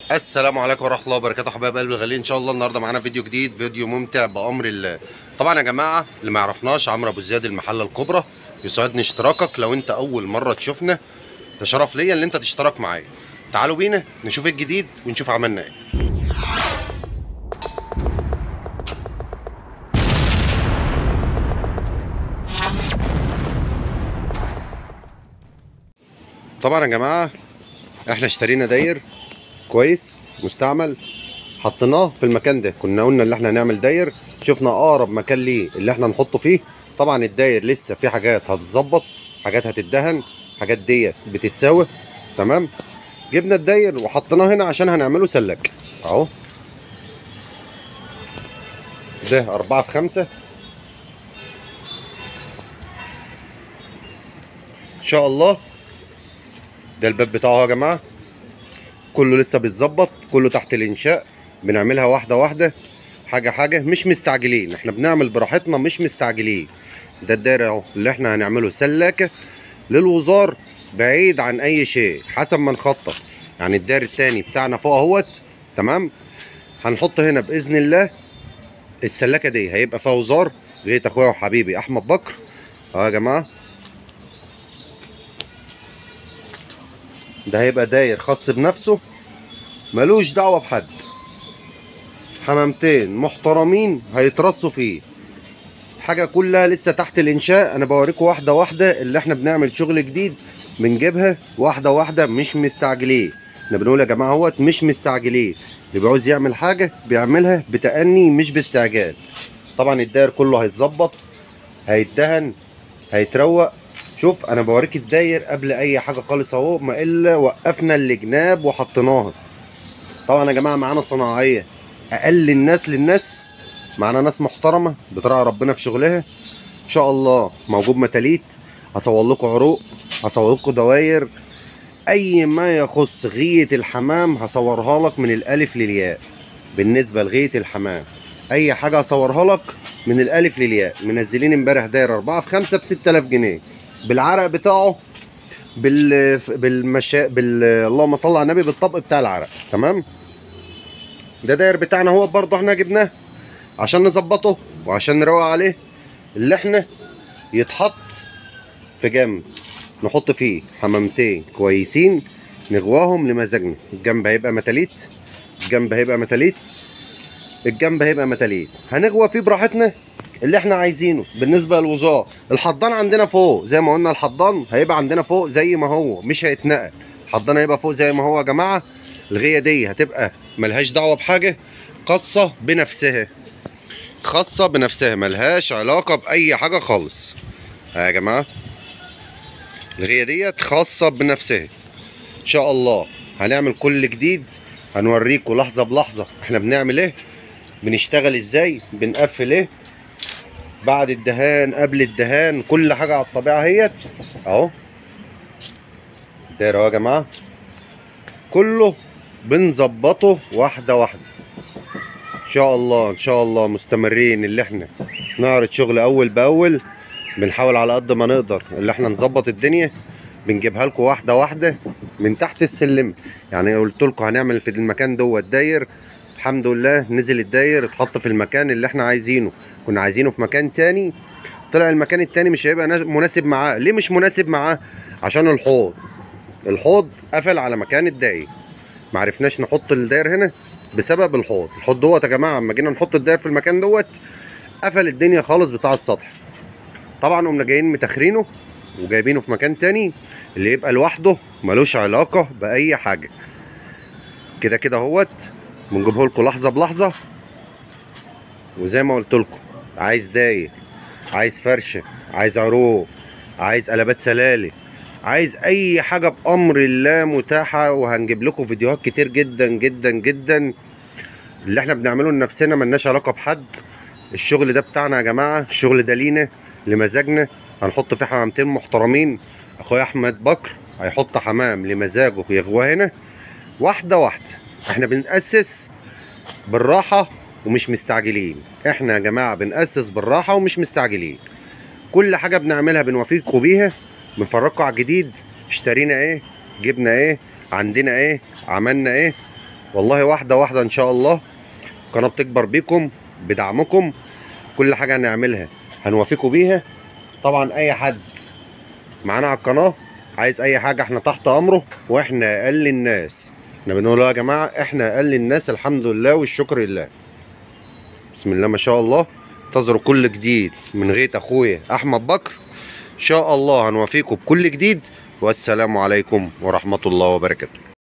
السلام عليكم ورحمه الله وبركاته حبايب قلبي الغاليين ان شاء الله النهارده معانا فيديو جديد فيديو ممتع بامر الله طبعا يا جماعه اللي ما يعرفناش عمرو ابو زياد المحله الكبرى يسعدني اشتراكك لو انت اول مره تشوفنا ده شرف ليا ان انت تشترك معايا تعالوا بينا نشوف الجديد ونشوف عملنا ايه طبعا يا جماعه احنا اشترينا داير كويس مستعمل حطيناه في المكان ده كنا قلنا اللي احنا هنعمل داير شفنا اقرب مكان ليه اللي احنا نحطه فيه طبعا الداير لسه في حاجات هتتظبط حاجات هتدهن حاجات ديت بتتساوي تمام جبنا الداير وحطيناه هنا عشان هنعمله سلك اهو ده أربعة في خمسة إن شاء الله ده الباب بتاعه يا جماعة كله لسه بيتظبط كله تحت الإنشاء بنعملها واحدة واحدة حاجة حاجة مش مستعجلين احنا بنعمل براحتنا مش مستعجلين ده الداير اهو اللي احنا هنعمله سلاكة للوزار بعيد عن أي شيء حسب ما نخطط يعني الداير التاني بتاعنا فوق اهوت تمام هنحط هنا بإذن الله السلاكة دي هيبقى فيها وزار غاية أخويا وحبيبي أحمد بكر اهو يا جماعة ده هيبقى داير خاص بنفسه ملوش دعوة بحد حمامتين محترمين هيترصوا فيه حاجة كلها لسه تحت الإنشاء أنا بوريكم واحدة واحدة اللي إحنا بنعمل شغل جديد بنجيبها واحدة واحدة مش مستعجلين احنا بنقول يا جماعة اهوت مش مستعجلين اللي بيعوز يعمل حاجة بيعملها بتأني مش باستعجال طبعا الداير كله هيتظبط هيتدهن هيتروق شوف انا بوريك الداير قبل اي حاجه خالص اهو ما الا وقفنا الجناب وحطيناها طبعا يا جماعه معانا صناعيه اقل الناس للناس معانا ناس محترمه بتراعي ربنا في شغلها ان شاء الله موجود متاليت هصور لكم عروق هصور لكم دواير اي ما يخص غيه الحمام هصورها لك من الالف للياء بالنسبه لغيه الحمام اي حاجه هصورها لك من الالف للياء منزلين امبارح داير 4 في 5 ب 6000 جنيه بالعرق بتاعه بال بالمشا بال اللهم صل على النبي بالطبق بتاع العرق تمام ده داير بتاعنا هو برضه احنا جبناه عشان نظبطه وعشان نروق عليه اللي احنا يتحط في جنب نحط فيه حمامتين كويسين نغواهم لمزاجنا الجنب هيبقى متاليت الجنب هيبقى متاليت الجنب هيبقى متاليت هنغوى فيه براحتنا اللي احنا عايزينه بالنسبه للوزاره الحضان عندنا فوق زي ما قلنا الحضان هيبقى عندنا فوق زي ما هو مش هيتنقل الحضان هيبقى فوق زي ما هو يا جماعه الغيه دي هتبقى ملهاش دعوه بحاجه خاصه بنفسها خاصه بنفسها ملهاش علاقه باي حاجه خالص ها يا جماعه الغيه ديت خاصه بنفسها ان شاء الله هنعمل كل جديد هنوريكم لحظه بلحظه احنا بنعمل ايه بنشتغل ازاي بنقفل ايه بعد الدهان قبل الدهان كل حاجه على الطبيعه اهيت اهو داير اهو يا جماعه كله بنظبطه واحده واحده ان شاء الله ان شاء الله مستمرين اللي احنا نعرض شغل اول باول بنحاول على قد ما نقدر اللي احنا نظبط الدنيا بنجيبها لكم واحده واحده من تحت السلم يعني قلت لكم هنعمل في المكان دوت داير الحمد لله نزل الداير اتحط في المكان اللي احنا عايزينه كنا عايزينه في مكان تاني طلع المكان التاني مش هيبقى مناسب معاه ليه مش مناسب معاه عشان الحوض الحوض قفل على مكان الداير معرفناش نحط الداير هنا بسبب الحوض الحوض دوت يا جماعه اما جينا نحط الداير في المكان دوت قفل الدنيا خالص بتاع السطح طبعا قمنا جايين متاخرينه وجايبينه في مكان تاني اللي يبقى لوحده ملوش علاقه باي حاجه كده كده اهوت بنجيبه لكم لحظه بلحظه وزي ما قلت لكم عايز داير عايز فرشه عايز عروق عايز قلبات سلالم عايز اي حاجه بامر الله متاحه وهنجيب لكم فيديوهات كتير جدا جدا جدا اللي احنا بنعمله لنفسنا ملناش علاقه بحد الشغل ده بتاعنا يا جماعه الشغل ده لينا لمزاجنا هنحط فيه حمامتين محترمين اخويا احمد بكر هيحط حمام لمزاجه يغوى هنا واحده واحده احنا بنأسس بالراحه ومش مستعجلين احنا يا جماعه بنأسس بالراحه ومش مستعجلين كل حاجه بنعملها بنوافقكم بيها بنفرجكم على الجديد اشترينا ايه جبنا ايه عندنا ايه عملنا ايه والله واحده واحده ان شاء الله القناه بتكبر بيكم بدعمكم كل حاجه هنعملها هنوافقكم بيها طبعا اي حد معانا على القناه عايز اي حاجه احنا تحت امره واحنا اقل الناس احنا بنقول يا جماعه احنا اقل الناس الحمد لله والشكر لله بسم الله ما شاء الله انتظروا كل جديد من غيت اخويا احمد بكر ان شاء الله هنوافيكم بكل جديد والسلام عليكم ورحمه الله وبركاته